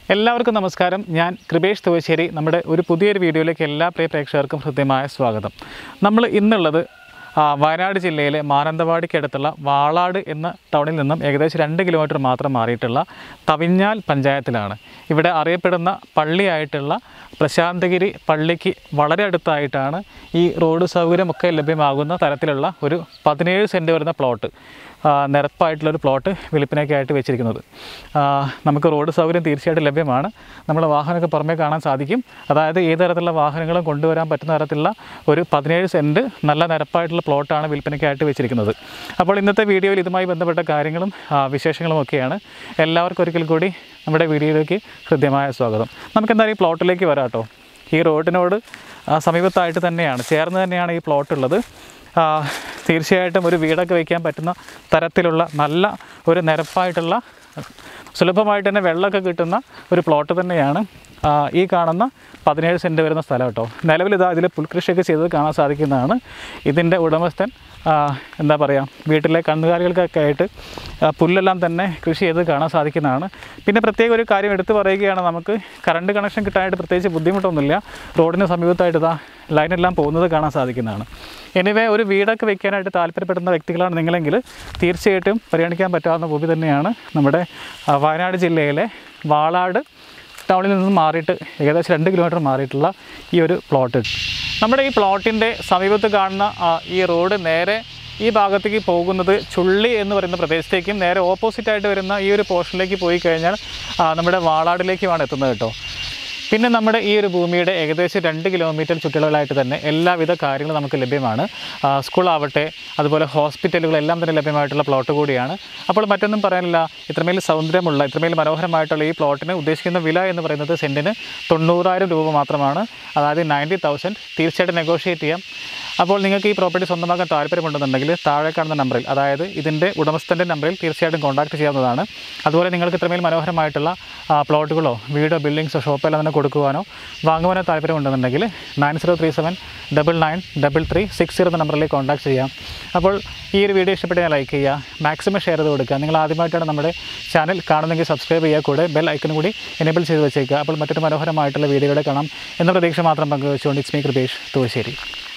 എല്ലാവർക്കും നമസ്കാരം ഞാൻ കൃപേഷ് തുവശ്ശേരി നമ്മുടെ ഒരു പുതിയൊരു വീഡിയോയിലേക്ക് എല്ലാ പ്രിയ പ്രേക്ഷകർക്കും ഹൃദ്യമായ സ്വാഗതം നമ്മൾ ഇന്നുള്ളത് ആ, വയനാട് ജില്ലയിലെ മാനന്തവാടിക്കടുത്തുള്ള വാളാട് എന്ന ടൗണിൽ നിന്നും ഏകദേശം രണ്ട് കിലോമീറ്റർ മാത്രം മാറിയിട്ടുള്ള തവിഞ്ഞാൽ പഞ്ചായത്തിലാണ് ഇവിടെ അറിയപ്പെടുന്ന പള്ളിയായിട്ടുള്ള പ്രശാന്തഗിരി പള്ളിക്ക് വളരെ അടുത്തായിട്ടാണ് ഈ റോഡ് സൗകര്യമൊക്കെ ലഭ്യമാകുന്ന തരത്തിലുള്ള ഒരു പതിനേഴ് സെൻറ്റ് വരുന്ന പ്ലോട്ട് ആ, നിരപ്പായിട്ടുള്ളൊരു പ്ലോട്ട് വിൽപ്പനയ്ക്കായിട്ട് വെച്ചിരിക്കുന്നത് ആ, നമുക്ക് റോഡ് സൗകര്യം തീർച്ചയായിട്ടും ലഭ്യമാണ് നമ്മൾ വാഹനമൊക്കെ പുറമേ കാണാൻ സാധിക്കും അതായത് ഏത് തരത്തിലുള്ള വാഹനങ്ങളും കൊണ്ടുവരാൻ പറ്റുന്ന തരത്തിലുള്ള ഒരു പതിനേഴ് സെൻറ്റ് നല്ല നിരപ്പായിട്ടുള്ള പ്ലോട്ടാണ് വിൽപ്പനയ്ക്കായിട്ട് വെച്ചിരിക്കുന്നത് അപ്പോൾ ഇന്നത്തെ വീഡിയോയിൽ ഇതുമായി ബന്ധപ്പെട്ട കാര്യങ്ങളും ആ, വിശേഷങ്ങളും ഒക്കെയാണ് എല്ലാവർക്കും ഒരിക്കൽ കൂടി നമ്മുടെ വീഡിയോയിലേക്ക് ഹൃദ്യമായ സ്വാഗതം നമുക്ക് എന്തായാലും ഈ പ്ലോട്ടിലേക്ക് വരാം കേട്ടോ ഈ റോഡിനോട് ആ, സമീപത്തായിട്ട് തന്നെയാണ് ചേർന്ന് തന്നെയാണ് ഈ പ്ലോട്ട് ഉള്ളത് ആ, തീർച്ചയായിട്ടും ഒരു വീടൊക്കെ വയ്ക്കാൻ പറ്റുന്ന തരത്തിലുള്ള നല്ല ഒരു നിരപ്പായിട്ടുള്ള സുലഭമായിട്ട് തന്നെ വെള്ളമൊക്കെ കിട്ടുന്ന ഒരു പ്ലോട്ട് തന്നെയാണ് ആ, ഈ കാണുന്ന പതിനേഴ് സെൻറ്റ് വരുന്ന സ്ഥലം കേട്ടോ നിലവിൽ ഇതാ ഇതിൽ പുൽകൃഷിയൊക്കെ ചെയ്തത് കാണാൻ സാധിക്കുന്നതാണ് ഇതിൻ്റെ ഉടമസ്ഥൻ ആ, എന്താ പറയുക വീട്ടിലെ കന്നുകാലികൾക്കൊക്കെ ആയിട്ട് ആ, പുല്ലെല്ലാം തന്നെ കൃഷി ചെയ്ത് കാണാൻ സാധിക്കുന്നതാണ് പിന്നെ പ്രത്യേക ഒരു കാര്യം എടുത്തു പറയുകയാണ് നമുക്ക് കറണ്ട് കണക്ഷൻ കിട്ടാനായിട്ട് പ്രത്യേകിച്ച് ബുദ്ധിമുട്ടൊന്നുമില്ല റോഡിന് സമീപത്തായിട്ട് ഇതാ ലൈനെല്ലാം പോകുന്നത് കാണാൻ സാധിക്കുന്നതാണ് എനിവേ ഒരു വീടൊക്കെ വെക്കാനായിട്ട് താല്പര്യപ്പെടുന്ന വ്യക്തികളാണ് നിങ്ങളെങ്കിൽ തീർച്ചയായിട്ടും പരിഗണിക്കാൻ പറ്റാവുന്ന ഭൂമി തന്നെയാണ് നമ്മുടെ ആ, വയനാട് ജില്ലയിലെ വാളാട് ടൗണിൽ നിന്നും മാറിയിട്ട് ഏകദേശം രണ്ട് കിലോമീറ്റർ മാറിയിട്ടുള്ള ഈ ഒരു പ്ലോട്ട് നമ്മുടെ ഈ പ്ലോട്ടിൻ്റെ സമീപത്ത് കാണുന്ന ആ, ഈ റോഡ് നേരെ ഈ ഭാഗത്തേക്ക് പോകുന്നത് ചുള്ളി എന്ന് പറയുന്ന പ്രദേശത്തേക്കും നേരെ ഓപ്പോസിറ്റ് ആയിട്ട് വരുന്ന ഈ ഒരു പോർഷനിലേക്ക് പോയി കഴിഞ്ഞാൽ ആ, നമ്മുടെ വാളാടിലേക്കുമാണ് എത്തുന്നത് കേട്ടോ പിന്നെ നമ്മുടെ ഈ ഒരു ഭൂമിയുടെ ഏകദേശം രണ്ട് കിലോമീറ്റർ ചുറ്റളവിലായിട്ട് തന്നെ എല്ലാവിധ കാര്യങ്ങളും നമുക്ക് ലഭ്യമാണ് ആ, സ്കൂളാവട്ടെ അതുപോലെ ഹോസ്പിറ്റലുകളെല്ലാം തന്നെ ലഭ്യമായിട്ടുള്ള പ്ലോട്ട് കൂടിയാണ് അപ്പോൾ മറ്റൊന്നും പറയാനില്ല ഇത്രമേൽ സൗന്ദര്യമുള്ള ഇത്രമേൽ മനോഹരമായിട്ടുള്ള ഈ പ്ലോട്ടിന് ഉദ്ദേശിക്കുന്ന വില എന്ന് പറയുന്നത് സെൻറ്റിന് തൊണ്ണൂറായിരം രൂപ മാത്രമാണ് അതായത് നയൻറ്റി തൗസൻഡ് തീർച്ചയായിട്ടും നെഗോഷിയേറ്റ് ചെയ്യാം അപ്പോൾ നിങ്ങൾക്ക് ഈ പ്രോപ്പർട്ടി സ്വന്തമാക്കാൻ താല്പര്യമുണ്ടെന്നുണ്ടെങ്കിൽ താഴെ കാണുന്ന നമ്പറിൽ അതായത് ഇതിൻ്റെ ഉടമസ്ഥൻ്റെ നമ്പറിൽ തീർച്ചയായിട്ടും കോൺടാക്ട് ചെയ്യാവുന്നതാണ് അതുപോലെ നിങ്ങൾക്ക് ഇത്രമേൽ മനോഹരമായിട്ടുള്ള ആ, പ്ലോട്ടുകളോ വീടോ ബിൽഡിങ്സോ ഷോപ്പോ എല്ലാം തന്നെ കൊടുക്കുവാനോ വാങ്ങുവാനോ താല്പര്യമുണ്ടെന്നുണ്ടെങ്കിൽ nine zero three seven double nine double three six zero എന്ന നമ്പറിലേക്ക് കോൺടാക്ട് ചെയ്യാം അപ്പോൾ ഈ ഒരു വീഡിയോ ഇഷ്ടപ്പെട്ടാൽ ലൈക്ക് ചെയ്യുക മാക്സിമം ഷെയർ ചെയ്ത് കൊടുക്കുക നിങ്ങൾ ആദ്യമായിട്ടാണ് നമ്മുടെ ചാനൽ കാണുന്നെങ്കിൽ സബ്സ്ക്രൈബ് ചെയ്യുക കൂടെ ബെൽ ഐക്കൺ കൂടി എനേബിൾ ചെയ്ത് വെച്ചേക്കുക അപ്പോൾ മറ്റൊരു മനോഹരമായിട്ടുള്ള വീഡിയോകളെ കാണാം എന്ന പ്രതീക്ഷ മാത്രം പങ്കുവെച്ചുകൊണ്ട് ഇറ്റ്സ് മീ കൃപേഷ് തോശ്ശേരി